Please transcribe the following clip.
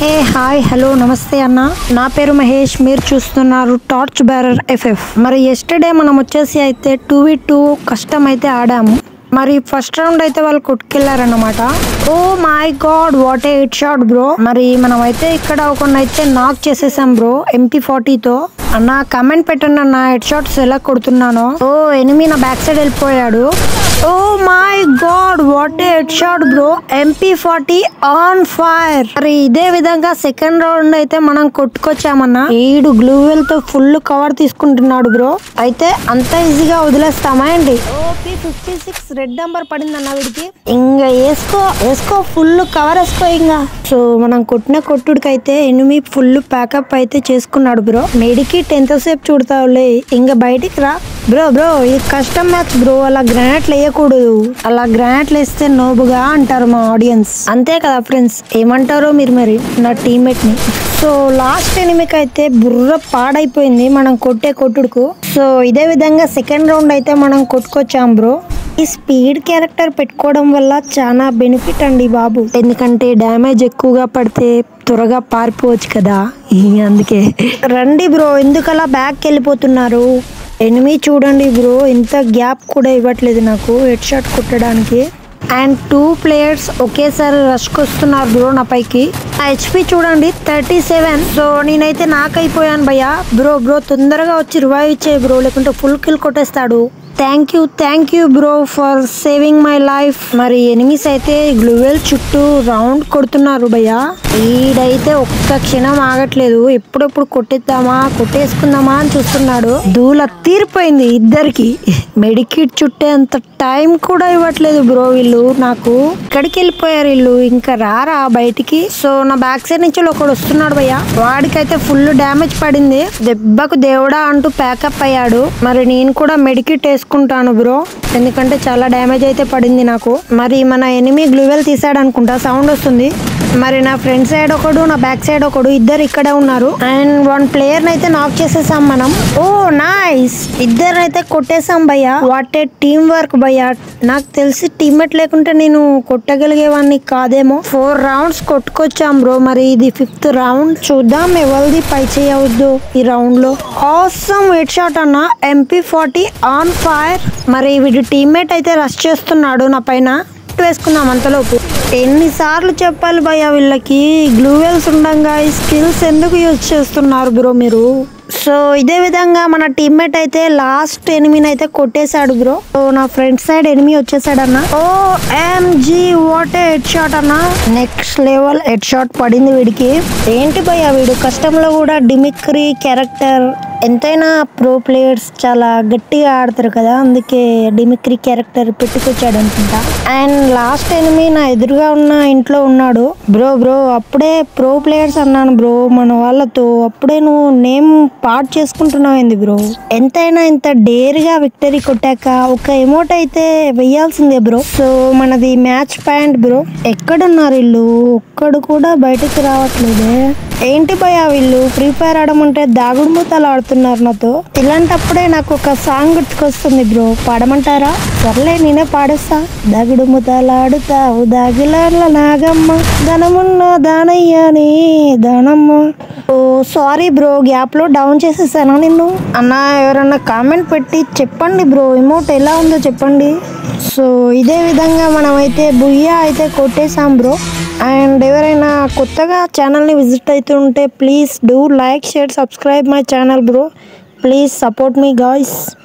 hey hi hello నమస్తే అన్న నా పేరు మహేష్ మీరు చూస్తున్నారు టార్చ్ బ్యారర్ ఎఫ్ఎఫ్ మరి ఎస్టర్డే మనం వచ్చేసి అయితే టూ వి టూ కష్టం అయితే ఆడాము మరి ఫస్ట్ రౌండ్ అయితే వాళ్ళు కొట్టుకెళ్లారన్నమాట oh my god what a hit shot bro మరి మనం అయితే ఇక్కడ ఒకరిని అయితే నాక్ చేసేసాం బ్రో ఎంపీ ఫార్టీతో అన్న కమెంట్ పెట్టండి అన్న హెడ్ షాట్స్ ఎలా కొడుతున్నానో ఓ ఎనిమి నా బ్యాక్ సైడ్ వెళ్ళిపోయాడు oh my god what a head shot bro MP forty on fire మరి ఇదే విధంగా సెకండ్ రౌండ్ అయితే మనం కొట్టుకొచ్చామన్నా ఈడు గ్లూవెల్ తో ఫుల్ కవర్ తీసుకుంటున్నాడు బ్రో అయితే అంత ఈజీగా వదిలేస్తామా అండి OP fifty six red number పడింది అన్న వీడికి ఇంకా వేసుకో వేసుకో ఫుల్ కవర్ వేసుకో ఇంకా సో మనం కొట్టిన కొట్టుడికి అయితే ఎనిమి ఫుల్ ప్యాకప్ అయితే చేసుకున్నాడు బ్రో మెడికి టెన్త్ సేపు చూడతావులే ఇంకా బయటికి రా బ్రో బ్రో ఇది కష్టం మ్యాచ్ బ్రో అలా గ్రానైట్లు వేయకూడదు అలా గ్రానైట్లు వేస్తే నోబుగా అంటారు మా ఆడియన్స్ అంతే కదా ఫ్రెండ్స్ ఏమంటారో మీరు మరి నా టీమ్మేట్ ని సో లాస్ట్ ఎనిమికి అయితే బుర్ర పాడైపోయింది మనం కొట్టే కొట్టుడుకు సో ఇదే విధంగా సెకండ్ రౌండ్ అయితే మనం కొట్టుకొచ్చాం బ్రో ఈ స్పీడ్ క్యారెక్టర్ పెట్టుకోవడం వల్ల చాలా బెనిఫిట్ అండి బాబు ఎందుకంటే డ్యామేజ్ ఎక్కువగా పడితే త్వరగా పారిపోవచ్చు కదా ఈ అందుకే రండి బ్రో ఎందుకలా బ్యాక్ వెళ్ళిపోతున్నారు ఎనిమి చూడండి బ్రో ఇంత గ్యాప్ కూడా ఇవ్వట్లేదు నాకు హెడ్ షాట్ కొట్టడానికి అండ్ టూ ప్లేయర్స్ ఒకేసారి రష్కి వస్తున్నారు బ్రో నా పైకి ఆ హెచ్పి చూడండి థర్టీ సెవెన్ సో నేనైతే నాకు అయిపోయాను భయ్యా బ్రో బ్రో తొందరగా వచ్చి రివైవ్ ఇచ్చే బ్రో లేకుంటే ఫుల్ కిల్ కొట్టేస్తాడు thank you thank you bro for saving my life మరి ఎనిమిస్ అయితే గ్లూవెల్ చుట్టూ రౌండ్ కొడుతున్నారు భయ్యా ఈడైతే ఒక్క క్షణం ఆగట్లేదు ఎప్పుడెప్పుడు కొట్టేద్దామా కొట్టేసుకుందామా అని చూస్తున్నాడు దూల తీరిపోయింది ఇద్దరికి మెడికిట్ చుట్టే అంత టైం కూడా ఇవ్వట్లేదు బ్రో వీళ్ళు నాకు ఇక్కడికి వెళ్ళిపోయారు వీళ్ళు ఇంకా రారా బయటికి సో నా బ్యాక్ సైడ్ నుంచి ఒకడు వస్తున్నాడు భయ్యా వాడికైతే ఫుల్ డ్యామేజ్ పడింది దెబ్బకు దేవుడా అంటూ ప్యాకప్ అయ్యాడు మరి నేను కూడా మెడికిట్ వేసుకుంటాను బ్రో ఎందుకంటే చాలా డ్యామేజ్ అయితే పడింది నాకు మరి మన ఎనిమి గ్లూవెల్ తీసాడు అనుకుంటా సౌండ్ వస్తుంది మరి నా ఫ్రంట్ సైడ్ ఒకడు నా బ్యాక్ సైడ్ ఒకడు ఇద్దరు ఇక్కడే ఉన్నారు అండ్ వన్ ప్లేయర్ అయితే నాక్ చేసేసాం మనం ఓ నైస్ ఇద్దరు అయితే కొట్టేసాం భయ్యా వాట్ ఏ టీమ్ వర్క్ భయ్యా నాకు తెలిసి టీమ్మేట్ లేకుంటే నేను కొట్టగలిగేవాడిని కాదేమో ఫోర్ రౌండ్స్ కొట్టుకొచ్చాం బ్రో మరి ఇది ఫిఫ్త్ రౌండ్ చూద్దాం ఎవరిది పై చేయవద్దు ఈ రౌండ్ లో ఆసమ్ హెడ్ షాట్ అన్న ఎంపీ ఫార్టీ ఆన్ ఫైర్ మరి వీడి టీమ్మేట్ అయితే రష్ చేస్తున్నాడు నా పైన వేసుకుందాం అంతలోపు ఎన్నిసార్లు చెప్పాలి భయ్య వీళ్ళకి గ్లూవెల్స్ ఉండంగా ఈ స్కిల్స్ ఎందుకు యూజ్ చేస్తున్నారు బ్రో మీరు సో ఇదే విధంగా మన టీమ్మేట్ అయితే లాస్ట్ ఎనిమిని అయితే కొట్టేశాడు బ్రో సో నా ఫ్రంట్ సైడ్ ఎనిమి వచ్చేసాడు అన్న OMG what head shot అన్న నెక్స్ట్ లెవెల్ హెడ్ షాట్ పడింది వీడికి ఏంటి భయ్య వీడు కష్టంలో కూడా డిమిక్రీ క్యారెక్టర్ ఎంతైనా ప్రో ప్లేయర్స్ చాలా గట్టిగా ఆడతారు కదా అందుకే డిమిక్రీ క్యారెక్టర్ పెట్టుకొచ్చాడు అనుకుంటా అండ్ లాస్ట్ ఎనిమి నా ఎదురుగా ఉన్న ఇంట్లో ఉన్నాడు బ్రో బ్రో అప్పుడే ప్రో ప్లేయర్స్ అన్నాను బ్రో మన వాళ్ళతో అప్పుడే నువ్వు నేమ్ పార్ట్ చేసుకుంటున్నావు ఏంది బ్రో ఎంతైనా ఇంత డేర్ గా విక్టరీ కొట్టాక ఒక ఎమోట్ అయితే వెయ్యాల్సిందే బ్రో సో మనది మ్యాచ్ పాయింట్ బ్రో ఎక్కడున్నారు వీళ్ళు ఒక్కడు కూడా బయటకు రావట్లేదే ఏంటి భయ వీళ్ళు ఫ్రీ ఫైర్ ఆడమంటే దాగుడు మూతలు ఆడుతున్నారు నాతో ఇలాంటప్పుడే నాకు ఒక సాంగ్ గుర్తుకొస్తుంది బ్రో పాడమంటారా సర్లే నేనే పాడేస్తా దాగుడు మూతలు ఆడుతావు దాగిలాడ్ల నాగమ్మ ధనమున్న దానయ్యని దానమ్మ ఓ సారీ బ్రో గ్యాప్ లో డౌన్ చేసేసానా నిన్ను అన్న ఎవరన్నా కామెంట్ పెట్టి చెప్పండి బ్రో ఎమౌంట్ ఎలా ఉందో చెప్పండి సో ఇదే విధంగా మనమైతే బుయ్యా అయితే కొట్టేసాం బ్రో అండ్ ఎవరైనా కొత్తగా ఛానల్ని విజిట్ అవుతుంటే please do like share subscribe my channel bro please support మీ గాయ్స్